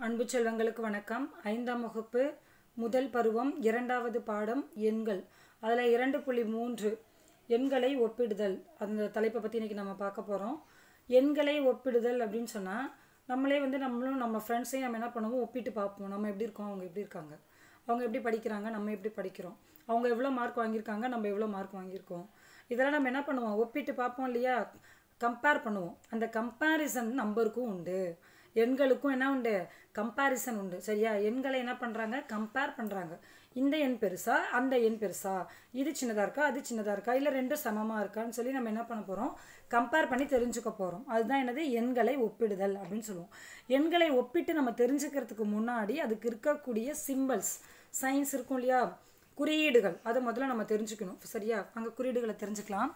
அன்பு செல்வங்களுக்கு வணக்கம் ஐந்தாம் வகுப்பு முதல் பருவம் இரண்டாவது பாடம் எண்கள் அதில் இரண்டு புள்ளி மூன்று எண்களை ஒப்பிடுதல் அந்த தலைப்பை பற்றி இன்றைக்கி நம்ம பார்க்க போகிறோம் எண்களை ஒப்பிடுதல் அப்படின்னு சொன்னால் நம்மளே வந்து நம்மளும் நம்ம ஃப்ரெண்ட்ஸையும் நம்ம என்ன பண்ணுவோம் ஒப்பிட்டு பார்ப்போம் நம்ம எப்படி இருக்கோம் அவங்க எப்படி இருக்காங்க அவங்க எப்படி படிக்கிறாங்க நம்ம எப்படி படிக்கிறோம் அவங்க எவ்வளோ மார்க் வாங்கியிருக்காங்க நம்ம எவ்வளோ மார்க் வாங்கியிருக்கோம் இதெல்லாம் நம்ம என்ன பண்ணுவோம் ஒப்பிட்டு பார்ப்போம் இல்லையா கம்பேர் பண்ணுவோம் அந்த கம்பேரிசன் நம்பருக்கும் உண்டு எண்களுக்கும் என்ன உண்டு கம்பேரிசன் உண்டு சரியா எண்களை என்ன பண்ணுறாங்க கம்பேர் பண்ணுறாங்க இந்த எண் பெருசா அந்த எண் பெருசா இது சின்னதாக இருக்கா அது சின்னதாக இருக்கா இல்லை ரெண்டும் சமமாக இருக்கான்னு சொல்லி நம்ம என்ன பண்ண போகிறோம் கம்பேர் பண்ணி தெரிஞ்சுக்க போகிறோம் அதுதான் என்னது எண்களை ஒப்பிடுதல் அப்படின்னு சொல்லுவோம் எண்களை ஒப்பிட்டு நம்ம தெரிஞ்சுக்கிறதுக்கு முன்னாடி அதுக்கு இருக்கக்கூடிய சிம்பிள்ஸ் சயின்ஸ் இருக்கும் இல்லையா குறியீடுகள் அதை முதல்ல நம்ம தெரிஞ்சுக்கணும் சரியா அங்கே குறியீடுகளை தெரிஞ்சுக்கலாம்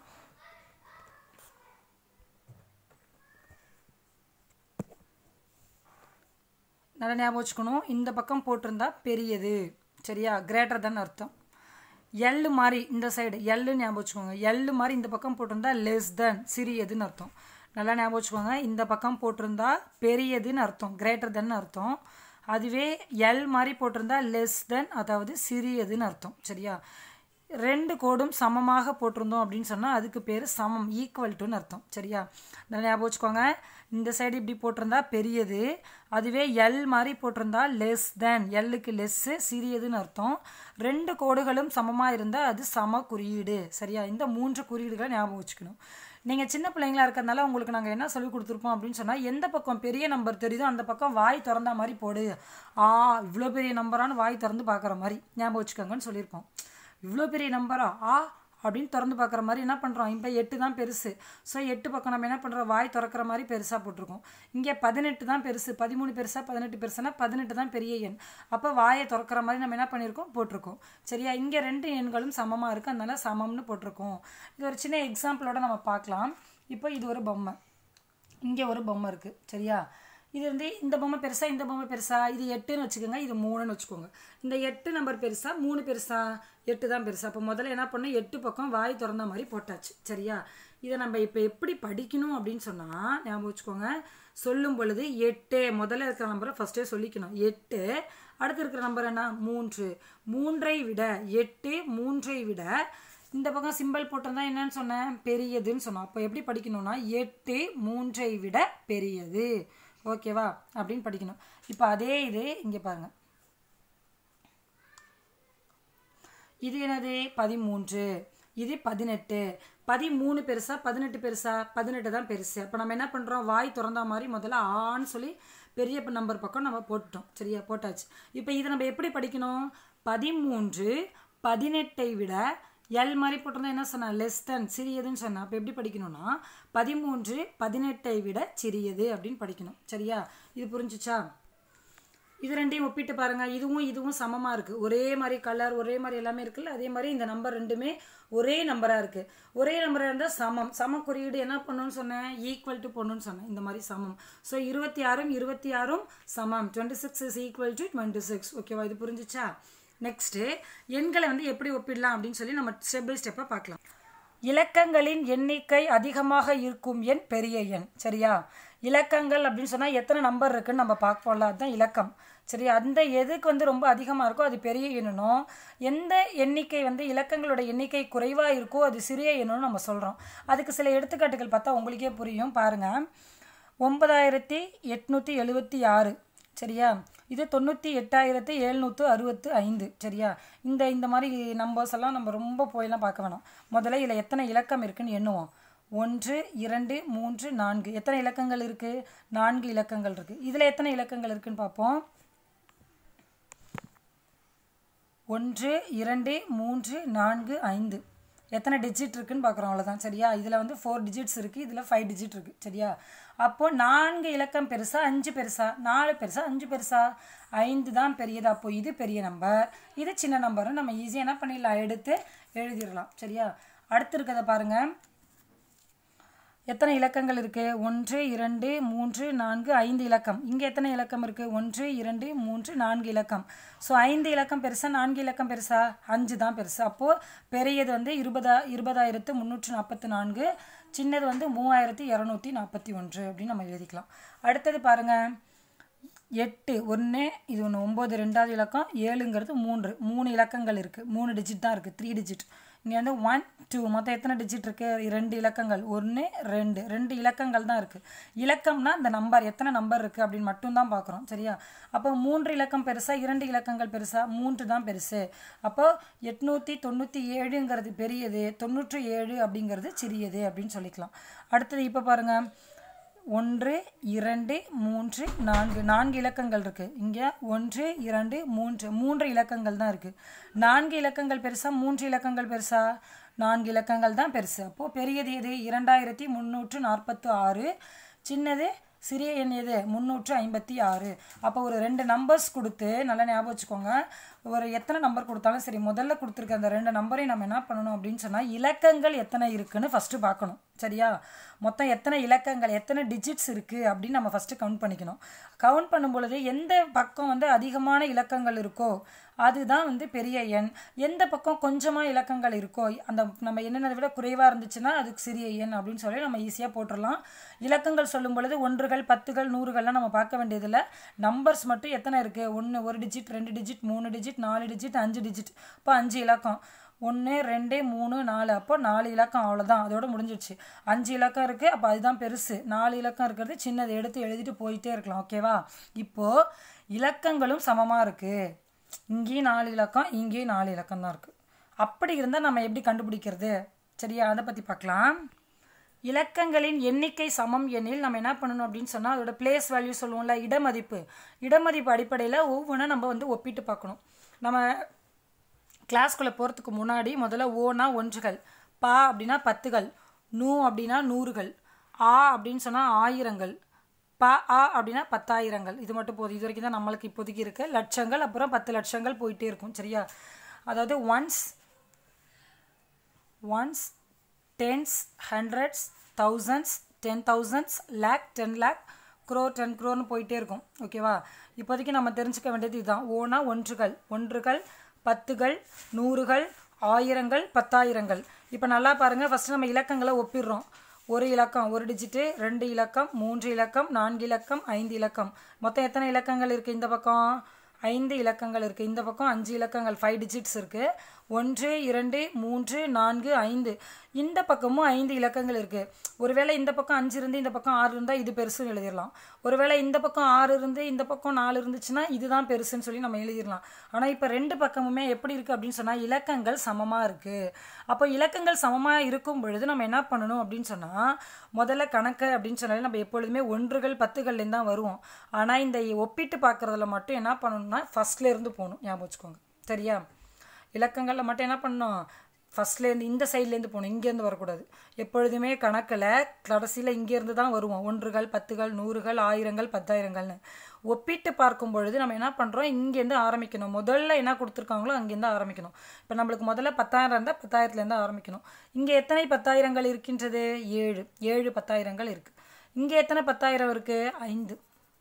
நல்லா ஞாபகம் வச்சுக்கணும் இந்த பக்கம் போட்டிருந்தா பெரியது சரியா கிரேட்டர் தன் அர்த்தம் எள்ளு மாதிரி இந்த சைடு எள்ளு ஞாபகம் வச்சுக்கோங்க எள்ளு மாதிரி இந்த பக்கம் போட்டிருந்தா லெஸ் தென் சிறியதுன்னு அர்த்தம் நல்லா ஞாபகம் வச்சுக்கோங்க இந்த பக்கம் போட்டிருந்தா பெரியதுன்னு அர்த்தம் கிரேட்டர் தென் அர்த்தம் அதுவே எல் மாதிரி போட்டிருந்தா லெஸ் தென் அதாவது சிறியதுன்னு அர்த்தம் சரியா ரெண்டு கோடும் சமமாக போட்டிருந்தோம் அப்படின்னு சொன்னால் அதுக்கு பேர் சமம் ஈக்குவல் டுன்னு அர்த்தம் சரியா நல்லா ஞாபகம் வச்சுக்கோங்க இந்த சைடு இப்படி போட்டிருந்தா பெரியது அதுவே எல் மாதிரி போட்டிருந்தா லெஸ் தேன் எல்லுக்கு லெஸ்ஸு சிறியதுன்னு அர்த்தம் ரெண்டு கோடுகளும் சமமாக இருந்தால் அது சம குறியீடு சரியா இந்த மூன்று குறியீடுகளை ஞாபகம் வச்சுக்கணும் நீங்கள் சின்ன பிள்ளைங்களா இருக்கிறதுனால உங்களுக்கு நாங்கள் என்ன சொல்லி கொடுத்துருப்போம் அப்படின்னு சொன்னால் எந்த பக்கம் பெரிய நம்பர் தெரியுதோ அந்த பக்கம் வாய் திறந்தா மாதிரி போடு ஆ இவ்வளோ பெரிய நம்பரானு வாய் திறந்து பார்க்குற மாதிரி ஞாபகம் வச்சுக்கோங்கன்னு சொல்லியிருப்போம் இவ்வளோ பெரிய நம்பரா ஆ அப்படின்னு திறந்து பார்க்குற மாதிரி என்ன பண்ணுறோம் இப்போ எட்டு தான் பெருசு ஸோ எட்டு பக்கம் நம்ம என்ன பண்ணுறோம் வாய் திறக்கிற மாதிரி பெருசாக போட்டிருக்கோம் இங்கே பதினெட்டு தான் பெருசு பதிமூணு பெருசாக பதினெட்டு பெருசுனா பதினெட்டு தான் பெரிய எண் அப்போ வாயை திறக்கிற மாதிரி நம்ம என்ன பண்ணியிருக்கோம் போட்டிருக்கோம் சரியா இங்கே ரெண்டு எண்களும் சமமாக இருக்குது அதனால சமம்னு போட்டிருக்கோம் இது ஒரு சின்ன எக்ஸாம்பிளோட நம்ம பார்க்கலாம் இப்போ இது ஒரு பொம்மை இங்கே ஒரு பொம்மை இருக்குது சரியா இது வந்து இந்த பொம்மை பெருசா இந்த பொம்மை பெருசா இது எட்டுன்னு வச்சுக்கோங்க இது மூணுன்னு வச்சுக்கோங்க இந்த எட்டு நம்பர் பெருசா மூணு பெருசா எட்டு தான் பெருசா அப்போ முதல்ல என்ன பண்ணோம் எட்டு பக்கம் வாய் திறந்த மாதிரி போட்டாச்சு சரியா இதை நம்ம இப்போ எப்படி படிக்கணும் அப்படின்னு சொன்னால் ஞாபகம் வச்சுக்கோங்க சொல்லும் பொழுது எட்டு முதல்ல இருக்கிற நம்பரை ஃபஸ்ட்டே சொல்லிக்கணும் எட்டு அடுத்து இருக்கிற நம்பர் என்ன மூன்று மூன்றை விட எட்டு மூன்றை விட இந்த பக்கம் சிம்பிள் போட்டிருந்தா என்னன்னு சொன்னேன் பெரியதுன்னு சொன்னோம் அப்போ எப்படி படிக்கணும்னா எட்டு மூன்றை விட பெரியது ஓகேவா அப்படின்னு படிக்கணும் இப்போ அதே இது இங்கே பாருங்கள் இது என்னது பதிமூன்று இது பதினெட்டு பதிமூணு பெருசா பதினெட்டு பெருசா பதினெட்டு தான் பெருசு அப்போ நம்ம என்ன பண்ணுறோம் வாய் திறந்தா மாதிரி முதல்ல ஆன்னு சொல்லி பெரிய நம்பர் பக்கம் நம்ம போட்டுட்டோம் சரியா போட்டாச்சு இப்போ இதை நம்ம எப்படி படிக்கணும் பதிமூன்று பதினெட்டை விட எல் மாதிரி போட்டிருந்தா என்ன சொன்னா லெஸ் தென் சிறியதுன்னு சொன்னா அப்போ எப்படி படிக்கணும்னா பதிமூன்று பதினெட்டை விட சிறியது அப்படின்னு படிக்கணும் சரியா இது புரிஞ்சுச்சா இது ரெண்டையும் ஒப்பிட்டு பாருங்க இதுவும் இதுவும் சமமாக இருக்குது ஒரே மாதிரி கலர் ஒரே மாதிரி எல்லாமே இருக்குல்ல அதே மாதிரி இந்த நம்பர் ரெண்டுமே ஒரே நம்பராக இருக்குது ஒரே நம்பராக இருந்தால் சமம் சம குறியீடு என்ன பண்ணணும்னு சொன்னேன் ஈக்குவல் டு பொண்ணுன்னு சொன்னேன் இந்த மாதிரி சமம் ஸோ இருபத்தி ஆறும் இருபத்தி ஆறும் சமம் twenty six is equal to twenty six ஓகேவா இது புரிஞ்சிச்சா நெக்ஸ்ட்டு எண்களை வந்து எப்படி ஒப்பிடலாம் அப்படின்னு சொல்லி நம்ம ஸ்டெப் பை ஸ்டெப்பாக பார்க்கலாம் இலக்கங்களின் எண்ணிக்கை அதிகமாக இருக்கும் எண் பெரிய எண் சரியா இலக்கங்கள் அப்படின்னு சொன்னால் எத்தனை நம்பர் இருக்குன்னு நம்ம பார்ப்போம்ல அதுதான் இலக்கம் சரி அந்த எதுக்கு வந்து ரொம்ப அதிகமாக இருக்கோ அது பெரிய எண்ணுனும் எந்த எண்ணிக்கை வந்து இலக்கங்களோட எண்ணிக்கை குறைவாக இருக்கோ அது சிறிய எண்ணுன்னு நம்ம சொல்கிறோம் அதுக்கு சில எடுத்துக்காட்டுகள் பார்த்தா உங்களுக்கே புரியும் பாருங்கள் ஒன்பதாயிரத்தி எட்நூற்றி எழுபத்தி ஆறு சரியா இது தொண்ணூற்றி எட்டாயிரத்து எழுநூற்று அறுபத்து ஐந்து சரியா இந்த இந்த மாதிரி நம்பர்ஸ் எல்லாம் நம்ம ரொம்ப போயெல்லாம் பார்க்க வேணாம் முதல்ல இதில் எத்தனை இலக்கம் இருக்குன்னு எண்ணுவோம் ஒன்று இரண்டு மூன்று நான்கு எத்தனை இலக்கங்கள் இருக்குது நான்கு இலக்கங்கள் இருக்குது இதில் எத்தனை இலக்கங்கள் இருக்குன்னு பார்ப்போம் ஒன்று இரண்டு மூன்று நான்கு ஐந்து எத்தனை டிஜிட் இருக்குன்னு பார்க்குறோம் அவ்வளோதான் சரியா இதில் வந்து ஃபோர் டிஜிட்ஸ் இருக்குது இதில் ஃபைவ் டிஜிட் இருக்குது சரியா அப்போது நான்கு இலக்கம் பெருசா அஞ்சு பெருசா நாலு பெருசா அஞ்சு பெருசா ஐந்து தான் பெரியது அப்போது இது பெரிய நம்பர் இது சின்ன நம்பரும் நம்ம ஈஸியாக என்ன பண்ணிடலாம் எடுத்து எழுதிடலாம் சரியா அடுத்து இருக்கிறத பாருங்கள் எத்தனை இலக்கங்கள் இருக்குது ஒன்று இரண்டு மூன்று நான்கு ஐந்து இலக்கம் இங்கே எத்தனை இலக்கம் இருக்குது ஒன்று இரண்டு மூன்று நான்கு இலக்கம் ஸோ ஐந்து இலக்கம் பெருசா நான்கு இலக்கம் பெருசா அஞ்சு தான் பெருசு அப்போது பெரியது வந்து இருபதா இருபதாயிரத்து முந்நூற்று நாற்பத்தி நான்கு சின்னது வந்து மூவாயிரத்தி இரநூத்தி நாற்பத்தி ஒன்று அப்படின்னு நம்ம எழுதிக்கலாம் அடுத்தது பாருங்கள் எட்டு ஒன்று இது ஒன்று ஒம்பது ரெண்டாவது இலக்கம் ஏழுங்கிறது மூன்று மூணு இலக்கங்கள் இருக்குது மூணு டிஜிட் தான் இருக்குது த்ரீ டிஜிட் இங்கே வந்து ஒன் டூ மொத்தம் எத்தனை டிஜிட் இருக்குது ரெண்டு இலக்கங்கள் ஒன்று ரெண்டு ரெண்டு இலக்கங்கள் தான் இருக்குது இலக்கம்னா இந்த நம்பர் எத்தனை நம்பர் இருக்குது அப்படின்னு மட்டும்தான் பார்க்குறோம் சரியா அப்போ மூன்று இலக்கம் பெருசா இரண்டு இலக்கங்கள் பெருசா மூன்று தான் பெருசு அப்போ எட்நூற்றி தொண்ணூற்றி ஏழுங்கிறது பெரியது தொண்ணூற்றி ஏழு அப்படிங்கிறது சிறியது அப்படின்னு சொல்லிக்கலாம் அடுத்தது இப்போ பாருங்கள் ஒன்று இரண்டு மூன்று நான்கு நான்கு இலக்கங்கள் இருக்குது இங்கே ஒன்று இரண்டு மூன்று மூன்று இலக்கங்கள் தான் இருக்குது நான்கு இலக்கங்கள் பெருசா மூன்று இலக்கங்கள் பெருசா நான்கு இலக்கங்கள் தான் பெருசு அப்போது பெரியது எது இரண்டாயிரத்தி முந்நூற்று நாற்பத்து ஆறு சின்னது சிறிய எண் எது முந்நூற்று ஐம்பத்தி ஆறு அப்போ ஒரு ரெண்டு நம்பர்ஸ் கொடுத்து நல்லா ஞாபகம் வச்சுக்கோங்க ஒரு எத்தனை நம்பர் கொடுத்தாலும் சரி முதல்ல கொடுத்துருக்க அந்த ரெண்டு நம்பரையும் நம்ம என்ன பண்ணணும் அப்படின்னு சொன்னால் இலக்கங்கள் எத்தனை இருக்குன்னு ஃபஸ்ட்டு பார்க்கணும் சரியா மொத்தம் எத்தனை இலக்கங்கள் எத்தனை டிஜிட்ஸ் இருக்குது அப்படின்னு நம்ம ஃபஸ்ட்டு கவுண்ட் பண்ணிக்கணும் கவுண்ட் பண்ணும் பொழுது எந்த பக்கம் வந்து அதிகமான இலக்கங்கள் இருக்கோ அதுதான் வந்து பெரிய எண் எந்த பக்கம் கொஞ்சமாக இலக்கங்கள் இருக்கோ அந்த நம்ம என்னென்னதை விட குறைவாக இருந்துச்சுன்னா அதுக்கு சிறிய எண் அப்படின்னு சொல்லி நம்ம ஈஸியாக போட்டுடலாம் இலக்கங்கள் சொல்லும் பொழுது ஒன்றுகள் பத்துகள் நூறுகள்லாம் நம்ம பார்க்க வேண்டியதில்லை நம்பர்ஸ் மட்டும் எத்தனை இருக்குது ஒன்று ஒரு டிஜிட் ரெண்டு டிஜிட் மூணு டிஜிட் நாலு டிஜிட் அஞ்சு டிஜிட் இப்போ அஞ்சு இலக்கம் ஒன்று ரெண்டு மூணு நாலு அப்போ நாலு இலக்கம் அவ்வளோதான் அதோட முடிஞ்சிடுச்சு அஞ்சு இலக்கம் இருக்குது அப்போ அதுதான் பெருசு நாலு இலக்கம் இருக்கிறது சின்னதை எடுத்து எழுதிட்டு போயிட்டே இருக்கலாம் ஓகேவா இப்போது இலக்கங்களும் சமமாக இருக்குது இங்கேயும் நாலு இலக்கம் இங்கேயும் நாலு இலக்கம் தான் இருக்குது அப்படி இருந்தால் நம்ம எப்படி கண்டுபிடிக்கிறது சரியா அதை பற்றி பார்க்கலாம் இலக்கங்களின் எண்ணிக்கை சமம் எனில் நம்ம என்ன பண்ணணும் அப்படின்னு சொன்னால் அதோட பிளேஸ் வேல்யூ சொல்லுவோம்ல இடமதிப்பு இடமதிப்பு அடிப்படையில் ஒவ்வொன்றா நம்ம வந்து ஒப்பிட்டு பார்க்கணும் நம்ம கிளாஸ்குள்ளே போகிறதுக்கு முன்னாடி முதல்ல ஓனா ஒன்றுகள் பா அப்படின்னா பத்துகள் நூ அப்படின்னா நூறுகள் ஆ அப்படின்னு சொன்னால் ஆயிரங்கள் ப ஆ அப்படின்னா பத்தாயிரங்கள் இது மட்டும் போதும் இது வரைக்கும் தான் நம்மளுக்கு இப்போதைக்கு இருக்க லட்சங்கள் அப்புறம் பத்து லட்சங்கள் போயிட்டே இருக்கும் சரியா அதாவது ones ones tens hundreds thousands ten thousands lakh ten lakh crore ten க்ரோன்னு போயிட்டே இருக்கும் ஓகேவா இப்போதைக்கு நம்ம தெரிஞ்சுக்க வேண்டியது இதுதான் ஓனா ஒன்றுகள் ஒன்றுகள் பத்துகள் நூறுகள் ஆயிரங்கள் பத்தாயிரங்கள் இப்போ நல்லா பாருங்கள் ஃபஸ்ட்டு நம்ம இலக்கங்களை ஒப்பிடுறோம் ஒரு இலக்கம் ஒரு டிஜிட்டு ரெண்டு இலக்கம் மூன்று இலக்கம் நான்கு இலக்கம் ஐந்து இலக்கம் மொத்தம் எத்தனை இலக்கங்கள் இருக்குது இந்த பக்கம் ஐந்து இலக்கங்கள் இருக்குது இந்த பக்கம் அஞ்சு இலக்கங்கள் ஃபைவ் டிஜிட்ஸ் இருக்குது ஒன்று இரண்டு மூன்று நான்கு ஐந்து இந்த பக்கமும் ஐந்து இலக்கங்கள் இருக்குது ஒருவேளை இந்த பக்கம் அஞ்சு இருந்து இந்த பக்கம் ஆறு இருந்தால் இது பெருசுன்னு எழுதிடலாம் ஒருவேளை இந்த பக்கம் ஆறு இருந்து இந்த பக்கம் நாலு இருந்துச்சுன்னா இதுதான் பெருசுன்னு சொல்லி நம்ம எழுதிடலாம் ஆனால் இப்போ ரெண்டு பக்கமுமே எப்படி இருக்குது அப்படின்னு சொன்னால் இலக்கங்கள் சமமாக இருக்குது அப்போ இலக்கங்கள் சமமாக இருக்கும் பொழுது நம்ம என்ன பண்ணணும் அப்படின்னு சொன்னால் முதல்ல கணக்கு அப்படின்னு சொன்னாலே நம்ம எப்பொழுதுமே ஒன்றுகள் பத்துகள்லேருந்து தான் வருவோம் ஆனால் இந்த ஒப்பிட்டு பார்க்குறதுல மட்டும் என்ன பண்ணணும்னா ஃபஸ்ட்லேருந்து போகணும் ஞாபகம் வச்சுக்கோங்க சரியா இலக்கங்களில் மட்டும் என்ன பண்ணணும் ஃபஸ்ட்லேருந்து இந்த சைட்லேருந்து போகணும் இங்கேருந்து வரக்கூடாது எப்பொழுதுமே கணக்கில் கடைசியில் இங்கேருந்து தான் வருவோம் ஒன்றுகள் பத்துகள் நூறுகள் ஆயிரங்கள் பத்தாயிரங்கள்னு ஒப்பிட்டு பார்க்கும் பொழுது நம்ம என்ன பண்ணுறோம் இங்கேருந்து ஆரம்பிக்கணும் முதல்ல என்ன கொடுத்துருக்காங்களோ அங்கேருந்து ஆரம்பிக்கணும் இப்போ நம்மளுக்கு முதல்ல பத்தாயிரம் இருந்தால் பத்தாயிரத்துலேருந்து ஆரம்பிக்கணும் இங்கே எத்தனை பத்தாயிரங்கள் இருக்கின்றது ஏழு ஏழு பத்தாயிரங்கள் இருக்குது இங்கே எத்தனை பத்தாயிரம் இருக்குது ஐந்து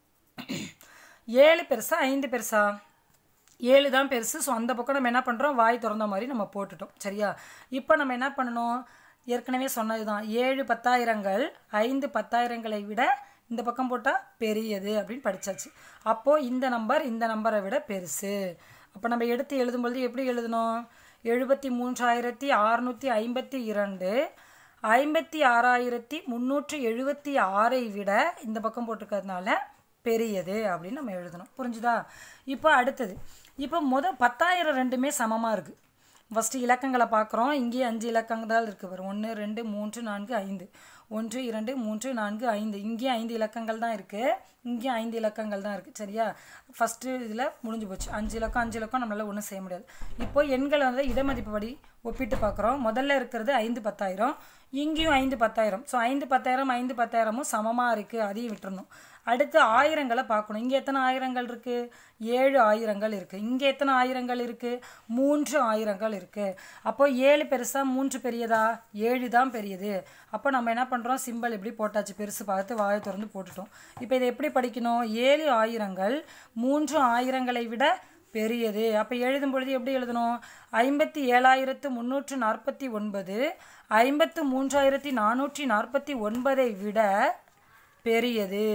ஏழு பெருசா ஐந்து பெருசா ஏழு தான் பெருசு ஸோ அந்த பக்கம் நம்ம என்ன பண்ணுறோம் வாய் திறந்த மாதிரி நம்ம போட்டுட்டோம் சரியா இப்போ நம்ம என்ன பண்ணணும் ஏற்கனவே சொன்னது தான் ஏழு பத்தாயிரங்கள் ஐந்து பத்தாயிரங்களை விட இந்த பக்கம் போட்டால் பெரியது அப்படின்னு படித்தாச்சு அப்போது இந்த நம்பர் இந்த நம்பரை விட பெருசு அப்போ நம்ம எடுத்து எழுதும்பொழுது எப்படி எழுதணும் எழுபத்தி மூன்றாயிரத்தி அறுநூற்றி ஐம்பத்தி இரண்டு ஐம்பத்தி ஆறாயிரத்தி முந்நூற்றி எழுபத்தி ஆறை விட இந்த பக்கம் போட்டிருக்கிறதுனால பெரியது அப்படின்னு நம்ம எழுதணும் புரிஞ்சுதா இப்போ அடுத்தது இப்போ மொதல் பத்தாயிரம் ரெண்டுமே சமமாக இருக்குது ஃபஸ்ட்டு இலக்கங்களை பார்க்குறோம் இங்கேயே அஞ்சு இலக்கங்கள் தான் இருக்குது வரும் ஒன்று ரெண்டு மூன்று நான்கு ஐந்து ஒன்று இரண்டு மூன்று நான்கு ஐந்து இங்கேயும் ஐந்து இலக்கங்கள் தான் இருக்குது இங்கேயும் ஐந்து இலக்கங்கள் தான் இருக்குது சரியா ஃபஸ்ட்டு இதில் முடிஞ்சு போச்சு அஞ்சு இலக்கம் அஞ்சு இலக்கம் நம்மளால் ஒன்றும் செய்ய முடியாது இப்போ எண்களை வந்து இடமதிப்பு படி ஒப்பிட்டு பார்க்குறோம் முதல்ல இருக்கிறது ஐந்து பத்தாயிரம் இங்கேயும் ஐந்து பத்தாயிரம் ஸோ ஐந்து பத்தாயிரம் ஐந்து பத்தாயிரமும் சமமாக இருக்குது அதையும் விட்டுறணும் அடுத்து ஆயிரங்களை பார்க்கணும் இங்கே எத்தனை ஆயிரங்கள் இருக்குது ஏழு ஆயிரங்கள் இருக்குது இங்கே எத்தனை ஆயிரங்கள் இருக்குது மூன்று ஆயிரங்கள் இருக்குது அப்போ ஏழு பெருசா மூன்று பெரியதா ஏழு தான் பெரியது அப்போ நம்ம என்ன பண்ணுறோம் சிம்பிள் இப்படி போட்டாச்சு பெருசு பார்த்து வாயை திறந்து போட்டுட்டோம் இப்போ இதை எப்படி படிக்கணும் ஏழு ஆயிரங்கள் மூன்று ஆயிரங்களை விட பெரியது அப்போ எழுதும் பொழுது எப்படி எழுதணும் ஐம்பத்தி ஏழாயிரத்து முந்நூற்று நாற்பத்தி ஒன்பது ஐம்பத்து மூன்றாயிரத்தி நானூற்றி நாற்பத்தி ஒன்பதை விட பெரியது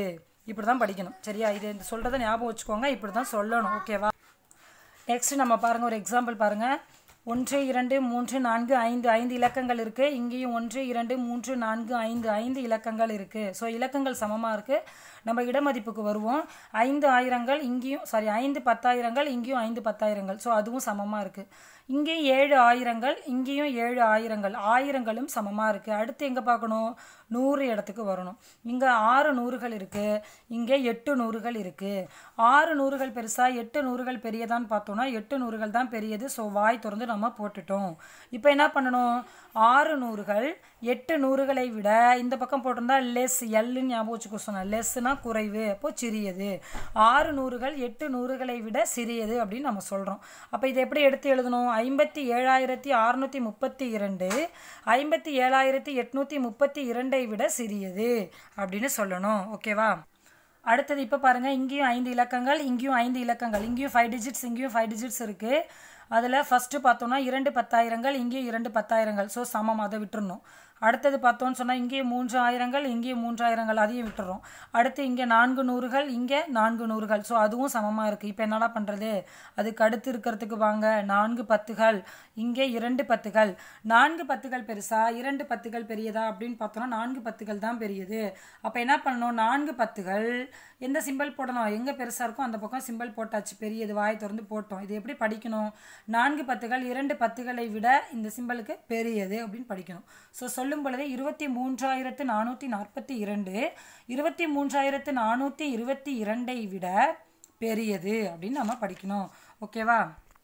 இப்படி தான் படிக்கணும் சரியா இது இந்த சொல்கிறத ஞாபகம் வச்சுக்கோங்க இப்படி தான் சொல்லணும் ஓகேவா நெக்ஸ்ட் நம்ம பாருங்கள் ஒரு எக்ஸாம்பிள் பாருங்கள் ஒன்று இரண்டு மூன்று நான்கு ஐந்து ஐந்து இலக்கங்கள் இருக்குது இங்கேயும் ஒன்று இரண்டு மூன்று நான்கு ஐந்து ஐந்து இலக்கங்கள் இருக்குது ஸோ இலக்கங்கள் சமமாக இருக்குது நம்ம இடமதிப்புக்கு வருவோம் ஐந்து ஆயிரங்கள் இங்கேயும் சாரி ஐந்து பத்தாயிரங்கள் இங்கேயும் ஐந்து பத்தாயிரங்கள் ஸோ அதுவும் சமமாக இருக்குது இங்கேயும் ஏழு ஆயிரங்கள் இங்கேயும் ஏழு ஆயிரங்கள் ஆயிரங்களும் சமமாக இருக்குது அடுத்து எங்கே பார்க்கணும் நூறு இடத்துக்கு வரணும் இங்கே ஆறு நூறுகள் இருக்குது இங்கே எட்டு நூறுகள் இருக்குது ஆறு நூறுகள் பெருசாக எட்டு நூறுகள் பெரியதான்னு பார்த்தோன்னா எட்டு நூறுகள் தான் பெரியது ஸோ வாய் திறந்து நம்ம போட்டுட்டோம் இப்போ என்ன பண்ணணும் ஆறு நூறுகள் எட்டு நூறுகளை விட இந்த பக்கம் போட்டிருந்தா லெஸ் எல்லுன்னு ஞாபகம் வச்சுக்க சொன்னேன் லெஸ்னா குறைவு அப்போ சிறியது ஆறு நூறுகள் எட்டு நூறுகளை விட சிறியது அப்படின்னு நம்ம சொல்கிறோம் அப்போ இதை எப்படி எடுத்து எழுதணும் ஐம்பத்தி ஏழாயிரத்தி அறுநூற்றி முப்பத்தி இரண்டு ஐம்பத்தி ஏழாயிரத்தி எட்நூற்றி முப்பத்தி இரண்டை விட சிறியது அப்படின்னு சொல்லணும் ஓகேவா அடுத்தது இப்போ பாருங்கள் இங்கேயும் ஐந்து இலக்கங்கள் இங்கேயும் ஐந்து இலக்கங்கள் இங்கேயும் ஃபைவ் டிஜிட்ஸ் இங்கேயும் ஃபைவ் டிஜிட்ஸ் இருக்குது அதில் ஃபஸ்ட்டு பார்த்தோன்னா இரண்டு பத்தாயிரங்கள் இங்கேயும் இரண்டு பத்தாயிரங்கள் ஸோ சமம் அதை விட்டுறணும் அடுத்தது பார்த்தோன்னு சொன்னால் இங்கேயும் மூன்று ஆயிரங்கள் இங்கேயும் மூன்றாயிரங்கள் அதையும் விட்டுறோம் அடுத்து இங்கே நான்கு நூறுகள் இங்கே நான்கு நூறுகள் ஸோ அதுவும் சமமாக இருக்குது இப்போ என்னடா பண்ணுறது அதுக்கு அடுத்து இருக்கிறதுக்கு வாங்க நான்கு பத்துகள் இங்கே இரண்டு பத்துகள் நான்கு பத்துகள் பெருசா இரண்டு பத்துகள் பெரியதா அப்படின்னு பார்த்தோன்னா நான்கு பத்துகள் தான் பெரியது அப்போ என்ன பண்ணணும் நான்கு பத்துகள் எந்த சிம்பிள் போடணும் எங்கே பெருசாக இருக்கோ அந்த பக்கம் சிம்பிள் போட்டாச்சு பெரியது வாய் திறந்து போட்டோம் இது எப்படி படிக்கணும் நான்கு பத்துகள் இரண்டு பத்துகளை விட இந்த சிம்பிளுக்கு பெரியது அப்படின்னு படிக்கணும் ஸோ சொல்லும் பொழுது இருபத்தி மூன்றாயிரத்து நானூற்றி நாற்பத்தி இரண்டு இருபத்தி மூன்றாயிரத்து நானூற்றி இருபத்தி இரண்டை விட பெரியது அப்படின்னு நம்ம படிக்கணும் ஓகேவா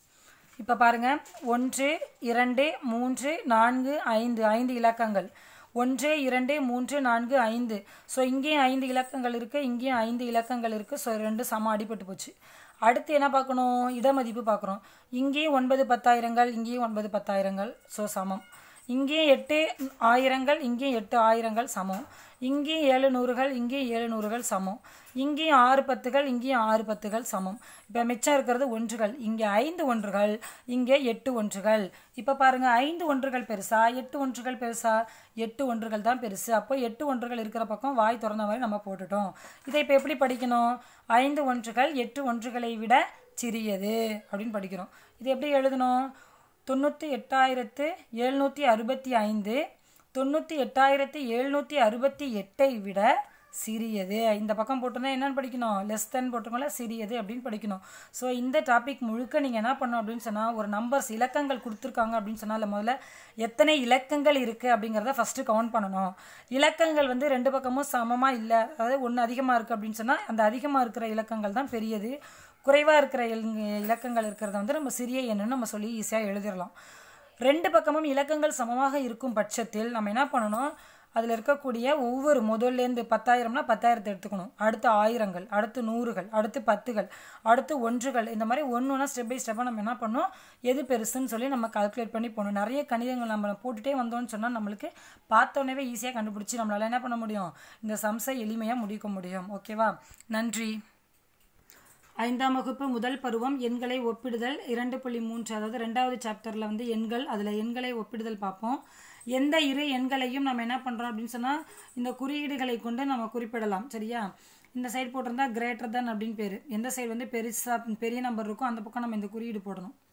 இப்போ பாருங்கள் ஒன்று இரண்டு மூன்று நான்கு ஐந்து ஐந்து இலக்கங்கள் ஒன்று இரண்டு மூன்று நான்கு ஐந்து ஸோ இங்கேயும் ஐந்து இலக்கங்கள் இருக்குது இங்கேயும் ஐந்து இலக்கங்கள் இருக்குது ஸோ ரெண்டு சம அடிபட்டு போச்சு அடுத்து என்ன பார்க்கணும் இடமதிப்பு பார்க்குறோம் இங்கேயும் ஒன்பது பத்தாயிரங்கள் இங்கேயும் ஒன்பது பத்தாயிரங்கள் ஸோ சமம் இங்கேயும் எட்டு ஆயிரங்கள் இங்கேயும் எட்டு ஆயிரங்கள் சமம் இங்கேயும் ஏழு நூறுகள் இங்கேயும் ஏழு நூறுகள் சமம் இங்கேயும் ஆறு பத்துகள் இங்கேயும் ஆறு பத்துகள் சமம் இப்போ மிச்சம் இருக்கிறது ஒன்றுகள் இங்கே ஐந்து ஒன்றுகள் இங்கே எட்டு ஒன்றுகள் இப்போ பாருங்கள் ஐந்து ஒன்றுகள் பெருசா எட்டு ஒன்றுகள் பெருசா எட்டு ஒன்றுகள் தான் பெருசு அப்போ எட்டு ஒன்றுகள் இருக்கிற பக்கம் வாய் திறந்த மாதிரி நம்ம போட்டுட்டோம் இதை இப்போ எப்படி படிக்கணும் ஐந்து ஒன்றுகள் எட்டு ஒன்றுகளை விட சிறியது அப்படின்னு படிக்கிறோம் இது எப்படி எழுதணும் தொண்ணூற்றி எட்டாயிரத்து எழுநூற்றி அறுபத்தி ஐந்து தொண்ணூற்றி எட்டாயிரத்தி எழுநூற்றி அறுபத்தி எட்டை விட சிறியது இந்த பக்கம் போட்டிருந்தா என்னென்னு படிக்கணும் லெஸ் தென் போட்டிருக்கோம்ல சிறியது அப்படின்னு படிக்கணும் ஸோ இந்த டாபிக் முழுக்க நீங்கள் என்ன பண்ணணும் அப்படின்னு சொன்னால் ஒரு நம்பர்ஸ் இலக்கங்கள் கொடுத்துருக்காங்க அப்படின்னு சொன்னால் முதல்ல எத்தனை இலக்கங்கள் இருக்குது அப்படிங்கிறத ஃபஸ்ட்டு கவுண்ட் பண்ணணும் இலக்கங்கள் வந்து ரெண்டு பக்கமும் சமமாக இல்லை அதாவது ஒன்று அதிகமாக இருக்குது அப்படின்னு சொன்னால் அந்த அதிகமாக இருக்கிற இலக்கங்கள் தான் பெரியது குறைவாக இருக்கிற இலக்கங்கள் இருக்கிறத வந்து நம்ம சிறிய எண்ணுன்னு நம்ம சொல்லி ஈஸியாக எழுதிடலாம் ரெண்டு பக்கமும் இலக்கங்கள் சமமாக இருக்கும் பட்சத்தில் நம்ம என்ன பண்ணணும் அதில் இருக்கக்கூடிய ஒவ்வொரு முதல்லேருந்து பத்தாயிரம்னா பத்தாயிரத்தை எடுத்துக்கணும் அடுத்து ஆயிரங்கள் அடுத்து நூறுகள் அடுத்து பத்துகள் அடுத்து ஒன்றுகள் இந்த மாதிரி ஒன்று ஒன்றா ஸ்டெப் பை ஸ்டெப்பாக நம்ம என்ன பண்ணோம் எது பெருசுன்னு சொல்லி நம்ம கால்குலேட் பண்ணி போகணும் நிறைய கணிதங்கள் நம்ம போட்டுகிட்டே வந்தோம்னு சொன்னால் நம்மளுக்கு பார்த்தோன்னே ஈஸியாக கண்டுபிடிச்சி நம்மளால் என்ன பண்ண முடியும் இந்த சம்ஸை எளிமையாக முடிக்க முடியும் ஓகேவா நன்றி ஐந்தாம் வகுப்பு முதல் பருவம் எண்களை ஒப்பிடுதல் இரண்டு புள்ளி மூன்று அதாவது ரெண்டாவது சாப்டரில் வந்து எண்கள் அதில் எண்களை ஒப்பிடுதல் பார்ப்போம் எந்த இரு எண்களையும் நம்ம என்ன பண்ணுறோம் அப்படின்னு சொன்னால் இந்த குறியீடுகளை கொண்டு நம்ம குறிப்பிடலாம் சரியா இந்த சைடு போட்டிருந்தா கிரேட்டர் தன் அப்படின்னு பேர் எந்த சைடு வந்து பெருசாக பெரிய நம்பர் இருக்கோ அந்த பக்கம் நம்ம இந்த குறியீடு போடணும்